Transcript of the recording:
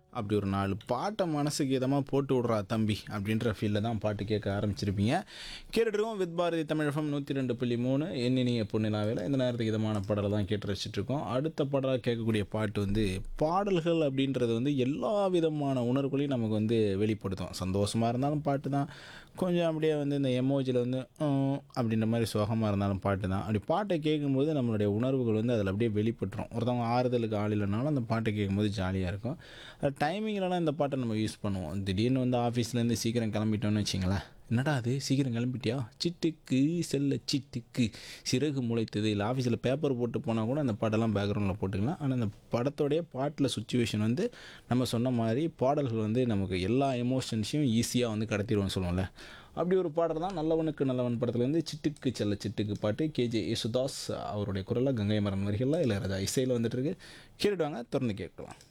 அப்படி ஒரு நாலு பாட்டை மனசுக்கு இதமாக போட்டு விட்றா தம்பி அப்படின்ற ஃபீலில் தான் பாட்டு கேட்க ஆரம்பிச்சிருப்பீங்க கேட்டுட்ருக்கோம் வித் பாரதி தமிழகம் நூற்றி ரெண்டு புள்ளி மூணு எண்ணினிய பொன்னிலாவில் இந்த நேரத்துக்கு இதமான பாடலை தான் கேட்டு ரசிச்சிட்ருக்கோம் அடுத்த பாடலாக கேட்கக்கூடிய பாட்டு வந்து பாடல்கள் அப்படின்றது வந்து எல்லா விதமான உணர்வுகளையும் நமக்கு வந்து வெளிப்படுத்தும் சந்தோஷமாக இருந்தாலும் பாட்டு தான் கொஞ்சம் அப்படியே வந்து இந்த எமோஜியில் வந்து "ம்" அப்படின்ற மாதிரி சோகமாக இருந்தாலும் பாட்டு தான் அப்படி பாட்டை கேட்கும்போது நம்மளுடைய உணர்வுகள் வந்து அதில் அப்படியே வெளிப்பட்டுரும் ஒருத்தவங்க ஆறுதலுக்கு ஆள் இல்லைனாலும் அந்த பாட்டை கேட்கும்போது ஜாலியாக இருக்கும் அது டைமிங்லலாம் இந்த பாட்டை நம்ம யூஸ் பண்ணுவோம் திடீர்னு வந்து ஆஃபீஸ்லேருந்து சீக்கிரம் கிளம்பிட்டோம்னு வச்சிங்களேன் என்னடா அது சீக்கிரம் கிளம்பிட்டியா சிட்டுக்கு செல்ல சிட்டுக்கு சிறகு முளைத்தது இல்லை ஆஃபீஸில் பேப்பர் போட்டு போனால் கூட அந்த பாட்டெல்லாம் பேக்ரவுண்டில் போட்டுக்கலாம் ஆனால் அந்த படத்தோடைய பாட்டில் சுச்சுவேஷன் வந்து நம்ம சொன்ன மாதிரி பாடல்கள் வந்து நமக்கு எல்லா எமோஷன்ஸையும் ஈஸியாக வந்து கடத்திடுவோம்னு சொல்லுவோம்ல அப்படி ஒரு பாடல் தான் நல்லவனுக்கு நல்லவன் படத்தில் வந்து சிட்டுக்கு செல்ல சிட்டுக்கு பாட்டு கேஜே யேசுதாஸ் அவருடைய குரலில் கங்கை மரன் வரிகளில் இளையராஜா இசையில் வந்துட்டு இருக்கு கேட்டுடுவாங்க திறந்து கேட்கலாம்